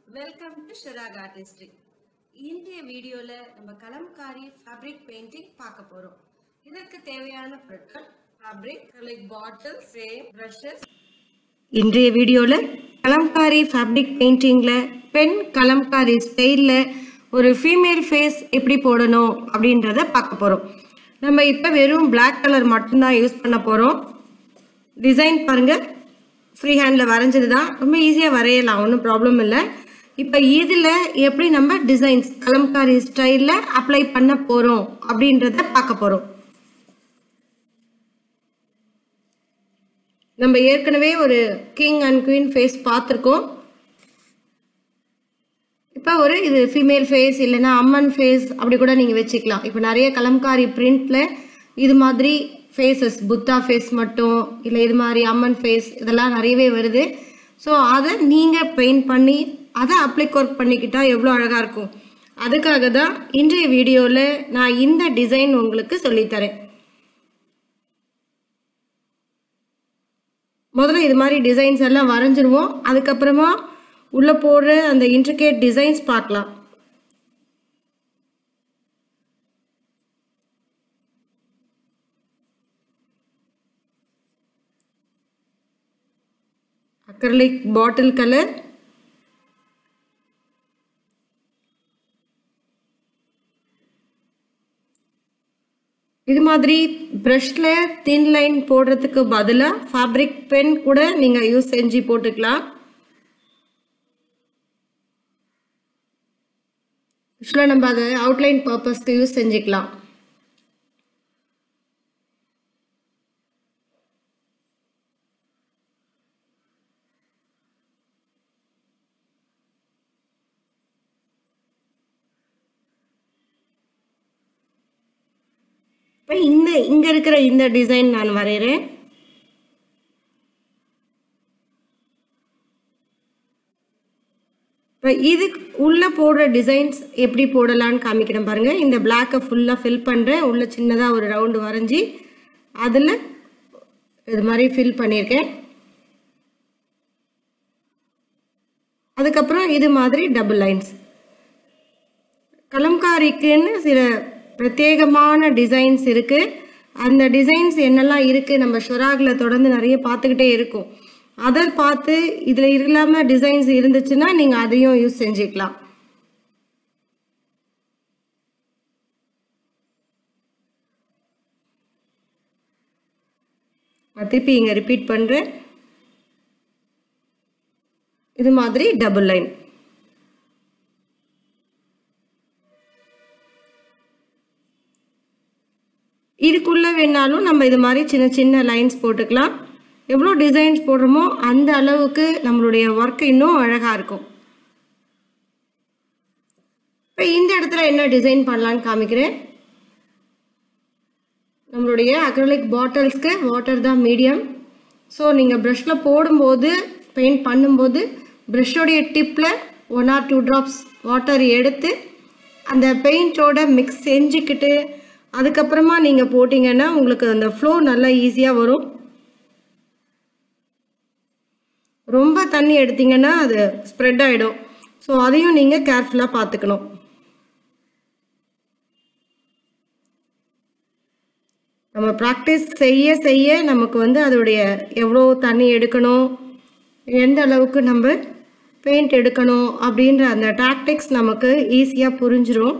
welcome to Chirag artistry இன்றைய வீடியோல நம்ம கலம்காரி ஃபேப்ரிக் பெயிண்டிங் பார்க்க போறோம் இதற்கு தேவையான பொருட்கள் fabric like bottle frame brushes இன்றைய வீடியோல கலம்காரி ஃபேப்ரிக் பெயிண்டிங்ல பெண் கலம்காரி ஸ்டைல்ல ஒரு ஃபீமேல் ஃபேஸ் எப்படி போடணும் அப்படின்றத பார்க்க போறோம் நம்ம இப்போ வெறும் Black கலர் மட்டும்தான் யூஸ் பண்ண போறோம் டிசைன் பாருங்க ஃப்ரீ ஹேண்டில் வரைஞ்சது தான் ரொம்ப ஈஸியாக வரையலாம் ஒன்றும் ப்ராப்ளம் இல்லை இப்போ இதில் எப்படி நம்ம டிசைன்ஸ் கலம்காரி ஸ்டைலில் அப்ளை பண்ண போகிறோம் அப்படின்றத பார்க்க போகிறோம் நம்ம ஏற்கனவே ஒரு கிங் அண்ட் குயின் ஃபேஸ் பார்த்துருக்கோம் இப்போ ஒரு இது ஃபீமேல் ஃபேஸ் இல்லைன்னா அம்மன் ஃபேஸ் அப்படி கூட நீங்கள் வச்சுக்கலாம் இப்போ நிறைய கலம்காரி பிரிண்டில் இது மாதிரி ஃபேஸஸ் புத்தா ஃபேஸ் மட்டும் இல்லை இது மாதிரி அம்மன் ஃபேஸ் இதெல்லாம் நிறையவே வருது ஸோ அதை நீங்கள் பெயிண்ட் பண்ணி அதை அப்ளிக் ஒர்க் பண்ணிக்கிட்டா எவ்வளோ அழகாக இருக்கும் அதுக்காக தான் இன்றைய வீடியோவில் நான் இந்த டிசைன் உங்களுக்கு சொல்லித்தரேன் முதல்ல இது மாதிரி டிசைன்ஸ் எல்லாம் வரைஞ்சிருவோம் அதுக்கப்புறமா உள்ளே போடுற அந்த இன்ட்ரிகேட் டிசைன்ஸ் பார்க்கலாம் அக்ரலிக் பாட்டில் கலர் இது மாதிரி ப்ரஷ்ல தின் லைன் போடுறதுக்கு பதிலாக ஃபேப்ரிக் பென் கூட நீங்கள் யூஸ் செஞ்சு போட்டுக்கலாம் ஆக்சுவலாக நம்ம அதை அவுட்லைன் பர்பஸ்க்கு யூஸ் செஞ்சுக்கலாம் இப்போ இந்த இங்கே இருக்கிற இந்த டிசைன் நான் வரைகிறேன் இப்போ இதுக்கு உள்ளே போடுற டிசைன்ஸ் எப்படி போடலான்னு காமிக்கிறேன் பாருங்கள் இந்த பிளாக்கை ஃபுல்லாக ஃபில் பண்ணுறேன் உள்ளே சின்னதாக ஒரு ரவுண்டு வரைஞ்சி அதில் இது மாதிரி ஃபில் பண்ணியிருக்கேன் அதுக்கப்புறம் இது மாதிரி டபுள் லைன்ஸ் கலம்காரிக்குன்னு சில பிரத்யேகமான டிசைன்ஸ் இருக்குது அந்த டிசைன்ஸ் என்னெல்லாம் இருக்குது நம்ம ஷொராகில் தொடர்ந்து நிறைய பார்த்துக்கிட்டே இருக்கும் அதை பார்த்து இதில் இல்லாமல் டிசைன்ஸ் இருந்துச்சுன்னா நீங்கள் அதையும் யூஸ் செஞ்சுக்கலாம் நான் திருப்பி இங்கே ரிப்பீட் பண்ணுறேன் இது மாதிரி டபுள் லைன் இதுக்குள்ளே வேணாலும் நம்ம இது மாதிரி சின்ன சின்ன லைன்ஸ் போட்டுக்கலாம் எவ்வளோ டிசைன்ஸ் போடுறோமோ அந்த அளவுக்கு நம்மளுடைய ஒர்க் இன்னும் அழகாக இருக்கும் இப்போ இந்த இடத்துல என்ன டிசைன் பண்ணலான்னு காமிக்கிறேன் நம்மளுடைய அக்ரலிக் பாட்டில்ஸ்க்கு வாட்டர் தான் மீடியம் ஸோ நீங்கள் ப்ரஷில் போடும்போது பெயிண்ட் பண்ணும்போது ப்ரஷ்ஷோடைய டிப்பில் one or two drops water எடுத்து அந்த பெயிண்டோட மிக்ஸ் செஞ்சுக்கிட்டு அதுக்கப்புறமா நீங்கள் போட்டிங்கன்னா உங்களுக்கு அந்த ஃப்ளோ நல்லா ஈஸியாக வரும் ரொம்ப தண்ணி எடுத்தீங்கன்னா அது ஸ்ப்ரெட் ஆகிடும் ஸோ அதையும் நீங்கள் கேர்ஃபுல்லாக பார்த்துக்கணும் நம்ம ப்ராக்டிஸ் செய்ய செய்ய நமக்கு வந்து அதோடைய எவ்வளோ தண்ணி எடுக்கணும் எந்த அளவுக்கு நம்ம பெயிண்ட் எடுக்கணும் அப்படின்ற அந்த டாக்டிக்ஸ் நமக்கு ஈஸியாக புரிஞ்சிடும்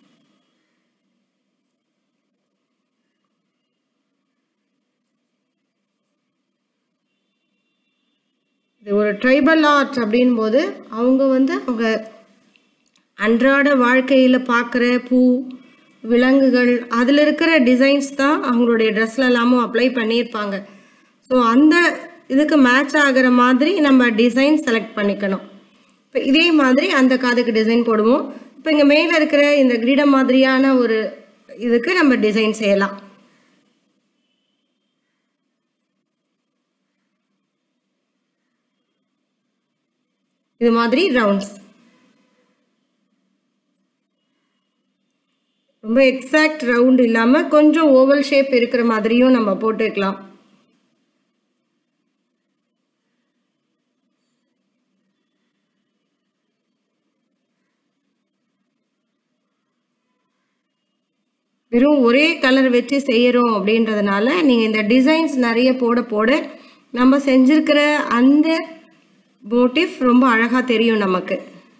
இது ஒரு ட்ரைபல் ஆர்ட் அப்படின் போது அவங்க வந்து அவங்க அன்றாட வாழ்க்கையில் பார்க்குற பூ விலங்குகள் அதில் இருக்கிற டிசைன்ஸ் தான் அவங்களுடைய ட்ரெஸ்ல எல்லாமும் அப்ளை பண்ணியிருப்பாங்க ஸோ அந்த இதுக்கு மேட்ச் ஆகிற மாதிரி நம்ம டிசைன் செலக்ட் பண்ணிக்கணும் இப்போ இதே மாதிரி அந்த காதுக்கு டிசைன் போடுவோம் இப்போ இங்கே மேலே இருக்கிற இந்த கிரீடம் மாதிரியான ஒரு இதுக்கு நம்ம டிசைன் செய்யலாம் இது மாதிரி ரவுண்ட்ஸ் ரொம்ப எக்ஸாக்ட் ரவுண்ட் இல்லாமல் கொஞ்சம் ஓவல் ஷேப் இருக்கிற மாதிரியும் நம்ம போட்டுக்கலாம் வெறும் ஒரே கலர் வச்சு செய்கிறோம் அப்படின்றதுனால நீங்கள் இந்த டிசைன்ஸ் நிறைய போட போட நம்ம செஞ்சிருக்கிற அந்த மோட்டிவ் ரொம்ப அழகாக தெரியும் நமக்கு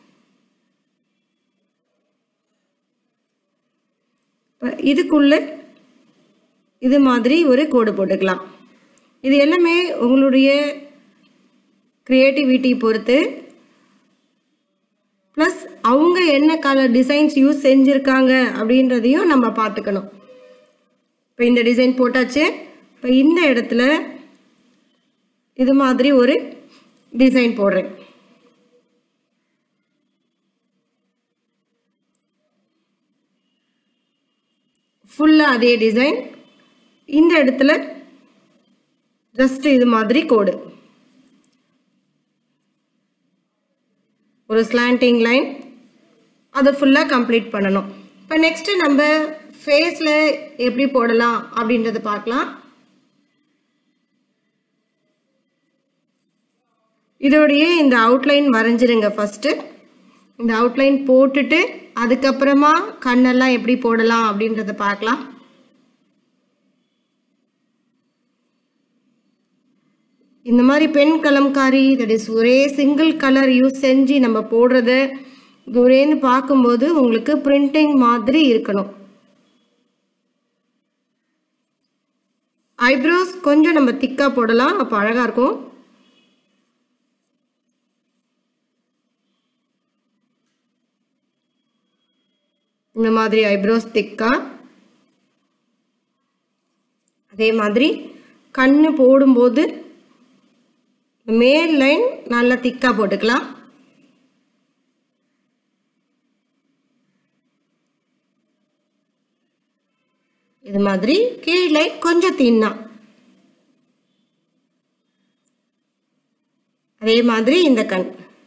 இப்ப இதுக்குள்ள இது மாதிரி ஒரு கோடு போட்டுக்கலாம் இது எல்லாமே உங்களுடைய க்ரியேட்டிவிட்டி பொறுத்து ப்ளஸ் அவங்க என்ன கலர் டிசைன்ஸ் யூஸ் செஞ்சுருக்காங்க அப்படின்றதையும் நம்ம பார்த்துக்கணும் இப்போ இந்த டிசைன் போட்டாச்சு இப்போ இந்த இடத்துல இது மாதிரி ஒரு டிசைன் போடுறேன் ஃபுல்லாக அதே டிசைன் இந்த இடத்துல ஜஸ்ட் இது மாதிரி கோடு ஒரு ஸ்லாண்டிங் லைன் அதை ஃபுல்லாக கம்ப்ளீட் பண்ணணும் இப்போ நெக்ஸ்ட்டு நம்ம ஃபேஸில் எப்படி போடலாம் அப்படின்றத பார்க்கலாம் இதோடைய இந்த அவுட்லைன் வரைஞ்சிருங்க ஃபஸ்ட்டு இந்த அவுட்லைன் போட்டுட்டு அதுக்கப்புறமா கண்ணெல்லாம் எப்படி போடலாம் அப்படின்றத பார்க்கலாம் இந்த மாதிரி பெண் கலம்காரி தட் இஸ் ஒரே சிங்கிள் கலர் யூஸ் செஞ்சு நம்ம போடுறத தூரேன்னு பார்க்கும்போது உங்களுக்கு பிரிண்டிங் மாதிரி இருக்கணும் ஐப்ரோஸ் கொஞ்சம் நம்ம திக்காக போடலாம் அப்போ அழகாக இருக்கும் இந்த மாதிரி ஐப்ரோஸ் திக்கா அதே மாதிரி கண்ணு போடும்போது மேல் லைன் நல்லா திக்காக போட்டுக்கலாம் இது மாதிரி கீழ் லைன் கொஞ்சம் தின்னா அதே மாதிரி இந்த கண்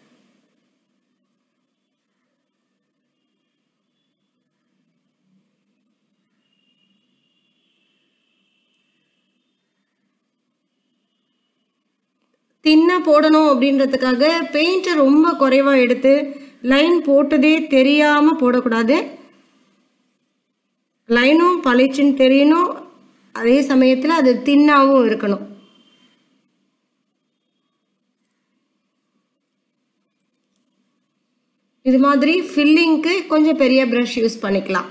தின்னா போடணும் அப்படின்றதுக்காக பெயிண்ட்டை ரொம்ப குறைவாக எடுத்து லைன் போட்டதே தெரியாமல் போடக்கூடாது லைனும் பளிச்சுன்னு தெரியணும் அதே சமயத்தில் அது தின்னாவும் இருக்கணும் இது மாதிரி ஃபில்லிங்க்கு கொஞ்சம் பெரிய ப்ரஷ் யூஸ் பண்ணிக்கலாம்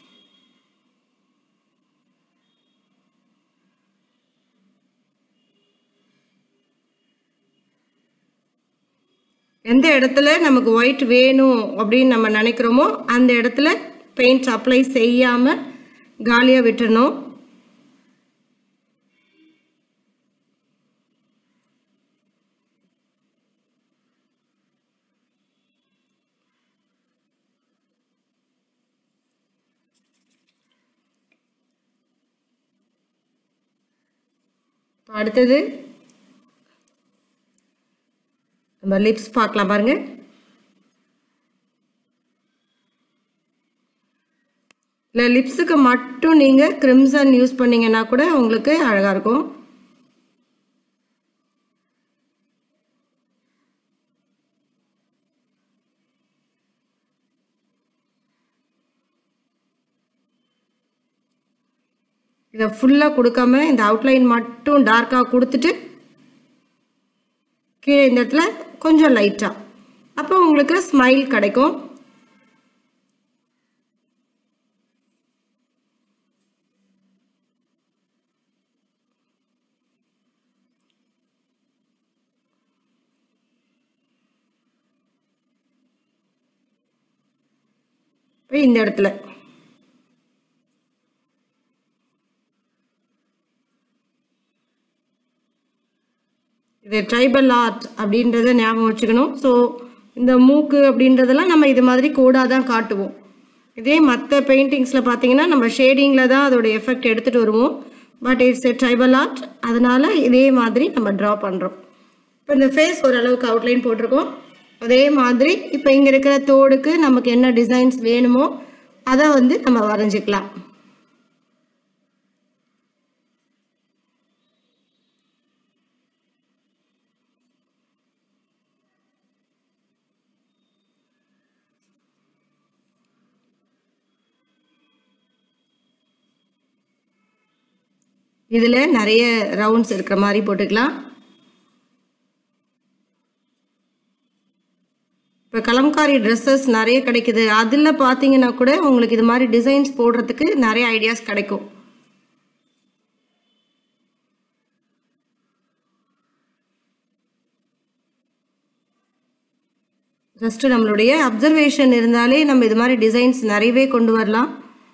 எந்த இடத்துல நமக்கு ஒயிட் வேணும் அப்படின்னு நம்ம நினைக்கிறோமோ அந்த இடத்துல பெயிண்ட் அப்ளை செய்யாமல் காலியாக விட்டுறணும் அடுத்தது நம்ம லிப்ஸ் பார்க்கலாம் பாருங்க இல்லை லிப்ஸுக்கு மட்டும் நீங்கள் கிரிம்சன் யூஸ் பண்ணீங்கன்னா கூட உங்களுக்கு அழகாக இருக்கும் இதை ஃபுல்லாக கொடுக்காம இந்த அவுட்லைன் மட்டும் டார்க்காக கொடுத்துட்டு கீழே இந்த இடத்துல கொஞ்சம் லைட்டாக அப்போ உங்களுக்கு ஸ்மைல் கிடைக்கும் இப்போ இந்த இடத்துல இது ட்ரைபல் ஆர்ட் அப்படின்றத ஞாபகம் வச்சுக்கணும் ஸோ இந்த மூக்கு அப்படின்றதெல்லாம் நம்ம இது மாதிரி கோடாக தான் காட்டுவோம் இதே மற்ற பெயிண்டிங்ஸில் பார்த்தீங்கன்னா நம்ம ஷேடிங்கில் தான் அதோட எஃபெக்ட் எடுத்துகிட்டு வருவோம் but it's a tribal art அதனால் இதே மாதிரி நம்ம ட்ரா பண்ணுறோம் இப்போ இந்த ஃபேஸ் ஓரளவுக்கு அவுட்லைன் போட்டிருக்கோம் அதே மாதிரி இப்போ இங்கே இருக்கிற தோடுக்கு நமக்கு என்ன டிசைன்ஸ் வேணுமோ அதை வந்து நம்ம வரைஞ்சிக்கலாம் இதில் நிறைய ரவுண்ட்ஸ் இருக்கிற மாதிரி போட்டுக்கலாம் இப்போ கலம்காரி ட்ரெஸ்ஸஸ் நிறைய கிடைக்குது அதில் பார்த்தீங்கன்னா கூட உங்களுக்கு இது மாதிரி டிசைன்ஸ் போடுறதுக்கு நிறைய ஐடியாஸ் கிடைக்கும் ஜஸ்ட்டு நம்மளுடைய அப்சர்வேஷன் இருந்தாலே நம்ம இது மாதிரி டிசைன்ஸ் நிறையவே கொண்டு வரலாம்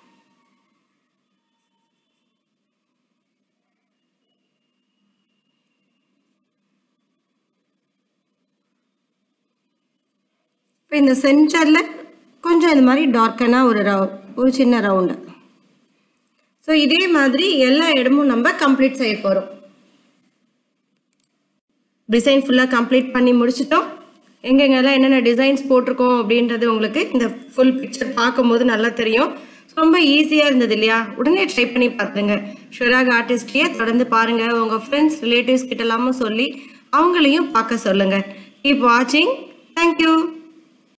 இப்போ இந்த சென்டரில் கொஞ்சம் இது மாதிரி டார்க்கனாக ஒரு ரவு ஒரு சின்ன ரவுண்டு ஸோ இதே மாதிரி எல்லா இடமும் நம்ம கம்ப்ளீட் செய்ய போகிறோம் டிசைன் ஃபுல்லாக கம்ப்ளீட் பண்ணி முடிச்சிட்டோம் எங்கெங்கெல்லாம் என்னென்ன டிசைன்ஸ் போட்டிருக்கோம் அப்படின்றது உங்களுக்கு இந்த ஃபுல் பிக்சர் பார்க்கும்போது நல்லா தெரியும் ரொம்ப ஈஸியாக இருந்தது இல்லையா உடனே ட்ரை பண்ணி பார்த்துங்க ஷுராக் ஆர்டிஸ்டையே தொடர்ந்து பாருங்கள் உங்கள் ஃப்ரெண்ட்ஸ் ரிலேட்டிவ்ஸ் கிட்ட எல்லாமும் சொல்லி அவங்களையும் பார்க்க சொல்லுங்கள் கீப் வாட்சிங் தேங்க்யூ